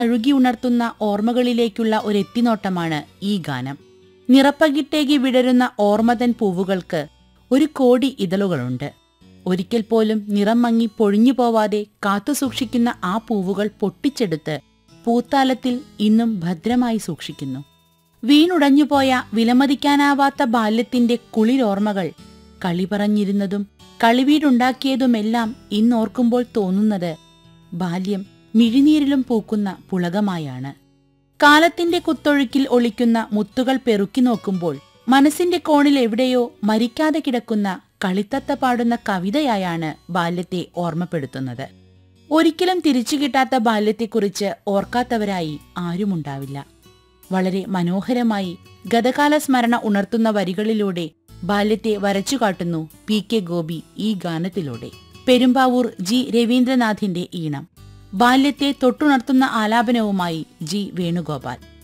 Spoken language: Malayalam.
അഴുകി ഉണർത്തുന്ന ഓർമ്മകളിലേക്കുള്ള ഒരു എത്തിനോട്ടമാണ് ഈ ഗാനം നിറപ്പകിട്ടേകി വിടരുന്ന ഓർമ്മതൻ പൂവുകൾക്ക് ഒരു കോടി ഇതളുകളുണ്ട് ഒരിക്കൽ പോലും നിറം മങ്ങി പൊഴിഞ്ഞു പോവാതെ കാത്തുസൂക്ഷിക്കുന്ന ആ പൂവുകൾ പൊട്ടിച്ചെടുത്ത് പൂത്താലത്തിൽ ഇന്നും ഭദ്രമായി സൂക്ഷിക്കുന്നു വീണുടഞ്ഞുപോയ വിലമതിക്കാനാവാത്ത ബാല്യത്തിന്റെ കുളിരോർമ്മകൾ കളി പറഞ്ഞിരുന്നതും കളിവീടുണ്ടാക്കിയതുമെല്ലാം ഇന്നോർക്കുമ്പോൾ തോന്നുന്നത് ബാല്യം മിഴിനീരിലും പൂക്കുന്ന പുളകമായാണ് കാലത്തിന്റെ കുത്തൊഴുക്കിൽ ഒളിക്കുന്ന മുത്തുകൾ പെറുക്കി നോക്കുമ്പോൾ മനസ്സിന്റെ കോണിൽ എവിടെയോ മരിക്കാതെ കിടക്കുന്ന കളിത്തത്ത പാടുന്ന കവിതയായാണ് ബാല്യത്തെ ഓർമ്മപ്പെടുത്തുന്നത് ഒരിക്കലും തിരിച്ചു കിട്ടാത്ത ബാല്യത്തെക്കുറിച്ച് ഓർക്കാത്തവരായി ആരുമുണ്ടാവില്ല വളരെ മനോഹരമായി ഗതകാല സ്മരണ ഉണർത്തുന്ന വരികളിലൂടെ ബാല്യത്തെ വരച്ചുകാട്ടുന്നു പി കെ ഗോപി ഈ ഗാനത്തിലൂടെ പെരുമ്പാവൂർ ജി രവീന്ദ്രനാഥിന്റെ ഈണം ബാല്യത്തെ തൊട്ടുണർത്തുന്ന ആലാപനവുമായി ജി വേണുഗോപാൽ